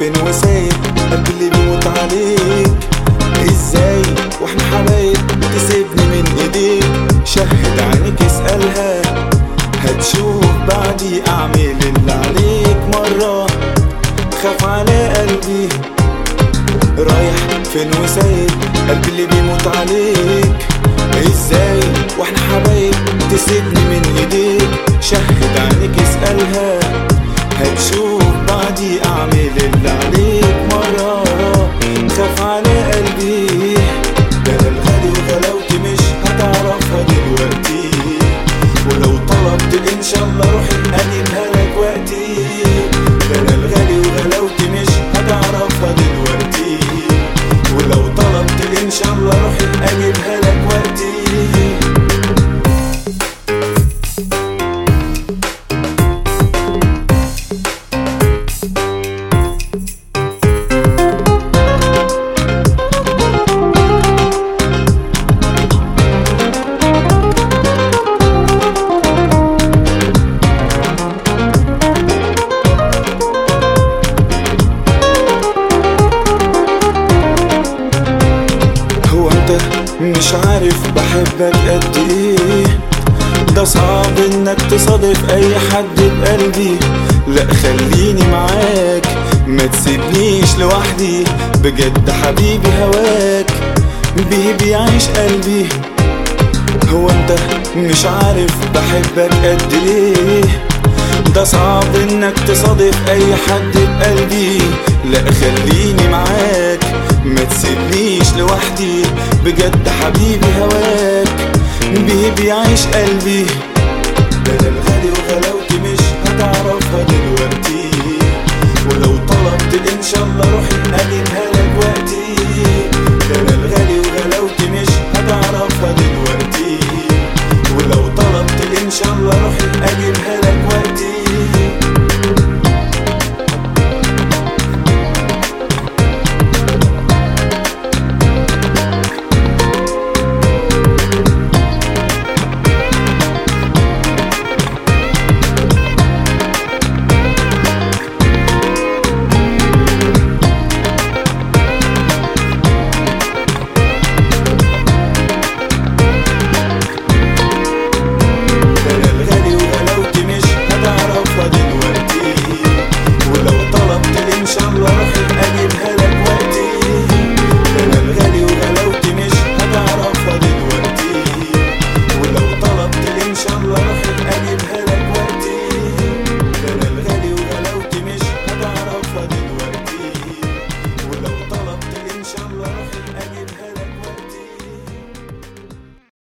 فين وسايب قلبي اللي بيموت عليك ازاي واحنا حبايب تسيبني من ايديك شهد عينك اسألها هتشوف بعدي اعمل اللي عليك مرة خاف على قلبي رايح فين وسايب قلبي اللي بيموت عليك ازاي واحنا حبايب تسيبني من ايديك شهد عينك اسألها هتشوف بعدي اعمل اللي عليك مرة خاف على قلبي ده أنا الغالي وغلاوتي مش هتعرفها دلوقتي ولو طلبت ان شاء الله روحي اجيبها لك وقتي ده انا الغالي وغلاوتي مش هتعرفها دلوقتي ولو طلبت ان شاء الله روحي اجيبها لك وقتي هو انت مش عارف بحبك قد ايه ده صعب انك تصادف اي حد بقلبي لا خليني معاك ما تسيبنيش لوحدي بجد حبيبي هواك بيه بيعيش قلبي هو انت مش عارف بحبك قد ايه ده صعب انك تصادف اي حد بقلبي لا خليني معاك ما تسيبنيش لوحدي بجد حبيبي هواك بيه بيعيش قلبي ده أنا الغالي وغلاوتي